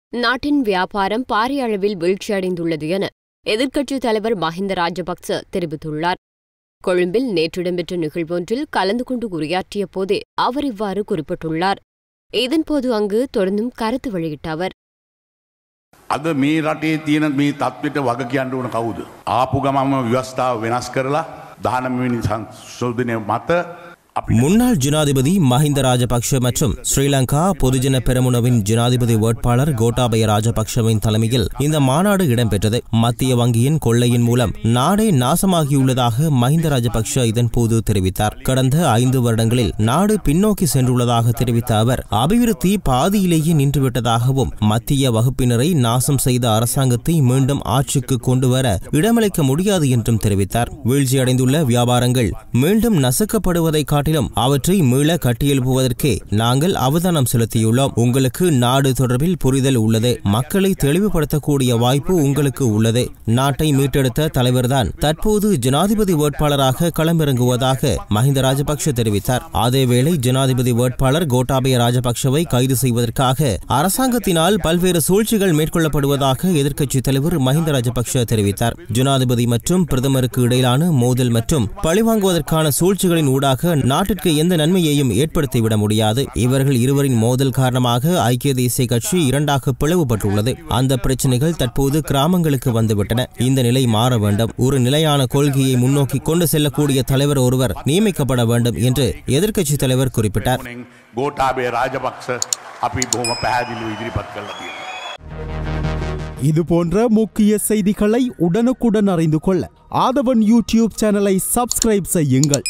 நாட்டின் வியாபாரம் பாரிய அளவில் வீழ்ச்சியடைந்துள்ளது என எதிர்க்கட்சித் தலைவர் மஹிந்த ராஜபக்ச தெரிவித்துள்ளார் கொழும்பில் நேற்று இடம்பெற்ற நிகழ்வொன்றில் கலந்து கொண்டு உரையாற்றிய போதே அவர் இவ்வாறு குறிப்பிட்டுள்ளார் இதன்போது அங்கு தொடர்ந்தும் கருத்து வெளியிட்ட அவர் අද මේ රටේ තියෙන මේ තත්වට වග කියන්න ඕන කවුද. ආපු ගමම ව්‍යවස්ථාව වෙනස් කරලා දානමනි සංශෝධනය මත අපි முன்னாள் ஜனாதிபதி மஹிந்த ராஜபக்ஷ மற்றும் ஸ்ரீலங்கா பொதுஜன பெரமுனவின் ஜனாதிபதி வேட்பாளர் கோட்டாபய ராஜபக்ஷவின் தலைமையில் இந்த மாநாடு இடம்பெற்றது மத்திய வங்கியின் கொள்ளையின் மூலம் நாடே நாசமாகியுள்ளதாக மஹிந்த ராஜபக்ஷ இதன்போது தெரிவித்தார் கடந்த ஐந்து வருடங்களில் நாடு பின்னோக்கி சென்றுள்ளதாக தெரிவித்த அவர் அபிவிருத்தி பாதியிலேயே நின்றுவிட்டதாகவும் மத்திய வகுப்பினரை நாசம் செய்த அரசாங்கத்தை மீண்டும் ஆட்சிக்கு கொண்டுவர இடமளிக்க முடியாது என்றும் தெரிவித்தார் வீழ்ச்சியடைந்துள்ள வியாபாரங்கள் மீண்டும் நசுக்கப்படுவதை காட்டிலும் அவற்றை மீள கட்டியெழுப்புவதற்கே நாங்கள் அவதானம் செலுத்தியுள்ளோம் உங்களுக்கு நாடு தொடர்பில் புரிதல் உள்ளது மக்களை தெளிவுபடுத்தக்கூடிய வாய்ப்பு உங்களுக்கு உள்ளது நாட்டை மீட்டெடுத்த தலைவர்தான் தற்போது ஜனாதிபதி வேட்பாளராக களமிறங்குவதாக மஹிந்த ராஜபக்ஷ தெரிவித்தார் அதேவேளை ஜனாதிபதி வேட்பாளர் கோட்டாபய ராஜபக்ஷவை கைது செய்வதற்காக அரசாங்கத்தினால் பல்வேறு சூழ்ச்சிகள் மேற்கொள்ளப்படுவதாக எதிர்க்கட்சித் தலைவர் மஹிந்த ராஜபக்ஷ தெரிவித்தார் ஜனாதிபதி மற்றும் பிரதமருக்கு இடையிலான மோதல் மற்றும் பழிவாங்குவதற்கான சூழ்ச்சிகளின் ஊடாக நாட்டிற்கு எந்த நன்மையையும் ஏற்படுத்திவிட முடியாது இவர்கள் இருவரின் மோதல் காரணமாக ஐக்கிய தேசிய கட்சி இரண்டாக பிளவுபட்டுள்ளது அந்த பிரச்சனைகள் தற்போது கிராமங்களுக்கு வந்துவிட்டன இந்த நிலை மாற வேண்டும் ஒரு நிலையான கொள்கையை முன்னோக்கி கொண்டு செல்லக்கூடிய தலைவர் ஒருவர் நியமிக்கப்பட வேண்டும் என்று எதிர்க்கட்சித் தலைவர் குறிப்பிட்டார் නෙන් ගෝටාබේ රාජපක්ෂ අපි බොහොම පැහැදිලිව ඉදිරිපත් කරලා තියෙන. இது போன்ற முக்கிய செய்திகளை உடனுக்குடன் அறிந்து கொள்ள ஆதவன் யூடியூப் சேனலை சப்ஸ்கிரைப் செய்யுங்கள்